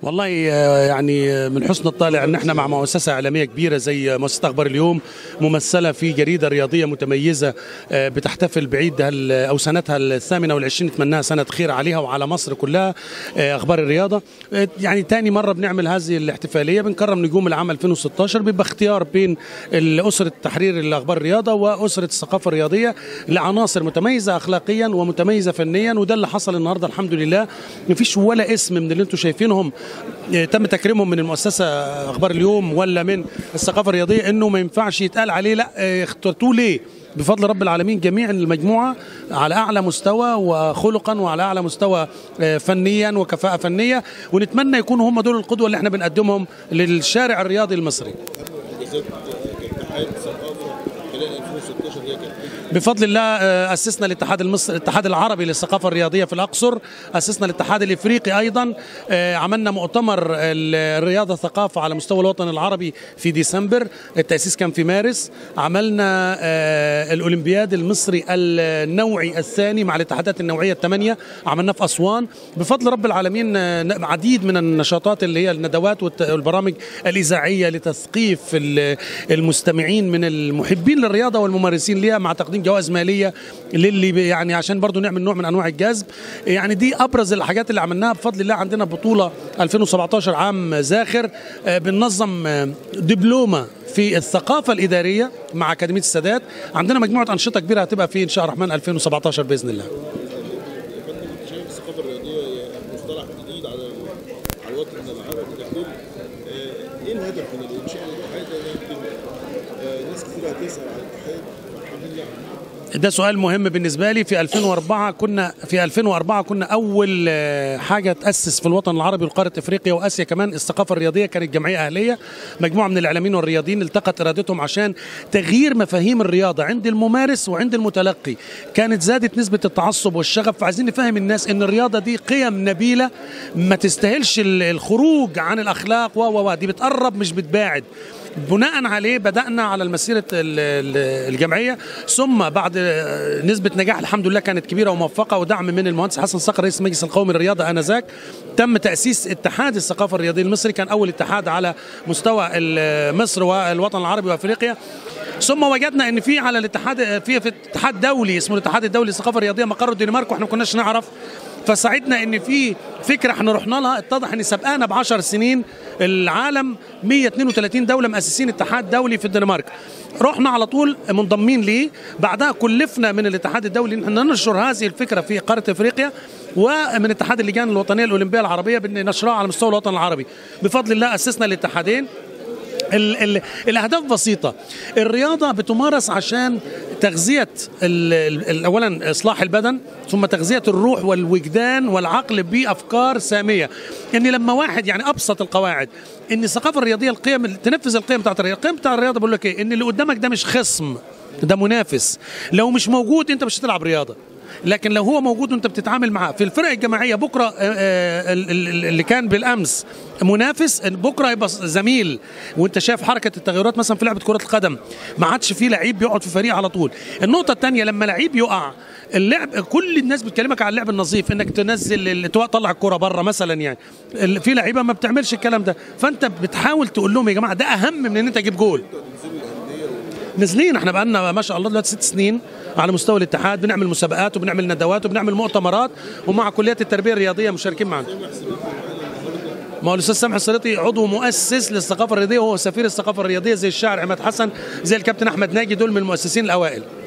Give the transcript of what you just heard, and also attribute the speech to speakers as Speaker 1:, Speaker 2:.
Speaker 1: والله آه، يعني آه، من حسن الطالع ان احنا مع مؤسسه اعلاميه كبيره زي مؤسسه اخبار اليوم ممثله في جريده رياضيه متميزه آه، بتحتفل بعيد هال- او سنتها الثامنه والعشرين نتمناها سنه خير عليها وعلى مصر كلها آه، اخبار الرياضه آه، يعني تاني مره بنعمل هذه الاحتفاليه بنكرم نجوم العام 2016 بيبقى اختيار بين اسره تحرير الاخبار الرياضه واسره الثقافه الرياضيه لعناصر متميزه اخلاقيا ومتميزه فنيا وده اللي حصل النهارده الحمد لله مفيش ولا اسم من اللي انتم شايفينهم آه، تم تكريمهم من المؤسسه اخبار اليوم ولا من الثقافه الرياضيه انه ما ينفعش يتقال عليه لا آه، اخترتوه ليه بفضل رب العالمين جميع المجموعه على اعلى مستوى وخلقا وعلى اعلى مستوى آه، فنيا وكفاءه فنيه ونتمنى يكونوا هم دول القدوه اللي احنا بنقدمهم للشارع الرياضي المصري
Speaker 2: انجازات كاتحاد ثقافه خلال 2016 هي كانت
Speaker 1: بفضل الله آه، اسسنا الاتحاد المصري الاتحاد العربي للثقافه الرياضيه في الاقصر اسسنا الاتحاد الافريقي ايضا آه، عملنا مؤتمر الرياضه ثقافه على مستوى الوطن العربي في ديسمبر التاسيس كان في مارس عملنا آه، الاولمبياد المصري النوعي الثاني مع الاتحادات النوعيه الثمانيه عملناه في اسوان بفضل رب العالمين آه، عديد من النشاطات اللي هي الندوات والت- والبرامج الاذاعيه لتثقيف ال- المستمعين من المحبين للرياضه والممارسين ليها مع تقديم جوائز ماليه للي بي- يعني عشان برضو نعمل نوع من انواع الجذب يعني دي ابرز الحاجات اللي عملناها بفضل الله عندنا بطوله 2017 عام زاخر آه، بننظم آه، دبلومه في الثقافه الاداريه مع اكاديميه السادات عندنا مجموعه انشطه كبيره هتبقى في ان شاء الرحمن 2017 باذن الله
Speaker 2: كنت شايف الثقافه الرياضيه هي مصطلح جديد على على الوطن العربي ككل آه، ايه الهدف من الانشاء الاتحاد ده يمكن آه، ناس كتير هتسال على الاتحاد الحمد لله
Speaker 1: ده سؤال مهم بالنسبه لي في 2004 كنا في 2004 كنا اول آه، حاجه تاسس في الوطن العربي وقاره افريقيا واسيا كمان الثقافه الرياضيه كانت جمعيه اهليه مجموعه من الاعلاميين والرياضيين التقت ارادتهم عشان تغيير مفاهيم الرياضه عند الممارس وعند المتلقي كانت زادت نسبه التعصب والشغف فعايزين نفهم الناس ان الرياضه دي قيم نبيله ما تستاهلش ال- الخروج عن الاخلاق و و و دي بتقرب مش بتباعد بناء عليه بدأنا على المسيرة ال- ال- الجمعية ثم بعد آه، نسبة نجاح الحمد لله كانت كبيرة وموفقة ودعم من المهندس حسن صقر رئيس المجلس القومي للرياضة آنذاك تم تأسيس اتحاد الثقافة الرياضية المصري كان أول اتحاد على مستوى ال- مصر والوطن العربي وأفريقيا ثم وجدنا ان في على الاتحاد في في اتحاد دولي اسمه الاتحاد الدولي للثقافه الرياضيه مقره الدنمارك واحنا ما كناش نعرف فساعدنا ان في فكره احنا رحنا لها اتضح ان سبقانا ب 10 سنين العالم 132 دوله مؤسسين اتحاد دولي في الدنمارك رحنا على طول منضمين ليه بعدها كلفنا من الاتحاد الدولي ان احنا ننشر هذه الفكره في قاره افريقيا ومن اتحاد اللجان الوطنيه الاولمبيه العربيه بان نشرها على مستوى الوطن العربي بفضل الله اسسنا الاتحادين ال ال الاهداف بسيطه الرياضه بتمارس عشان تغذيه ال ال اولا اصلاح البدن ثم تغذيه الروح والوجدان والعقل بافكار ساميه ان لما واحد يعني ابسط القواعد ان الثقافه الرياضيه القيم تنفذ القيم بتاعت الرياضه القيم بتاع الرياضه بقول لك ايه ان اللي قدامك ده مش خصم ده منافس لو مش موجود انت مش هتلعب رياضه لكن لو هو موجود وانت بتتعامل معاه في الفرق الجماعيه بكره آه، آه، ال- ال- اللي كان بالامس منافس بكره يبقى زميل وانت شايف حركه التغيرات مثلا في لعبه كره القدم ما عادش في لعيب بيقعد في فريق على طول النقطه الثانيه لما لعيب يقع اللعب كل الناس بتكلمك على اللعب النظيف انك تنزل ال- تطلع الكره بره مثلا يعني ال- في لعيبه ما بتعملش الكلام ده فانت بتحاول تقول لهم يا جماعه ده اهم من ان انت تجيب جول نازلين احنا بقالنا ما شاء الله دلوقتي ست سنين على مستوى الاتحاد بنعمل مسابقات وبنعمل ندوات وبنعمل مؤتمرات ومع كليات التربيه الرياضيه مشاركين معنا ما هو الاستاذ سامح السريطي عضو مؤسس للثقافه الرياضيه وهو سفير الثقافه الرياضيه زي الشاعر عماد حسن زي الكابتن احمد ناجي دول من المؤسسين الاوائل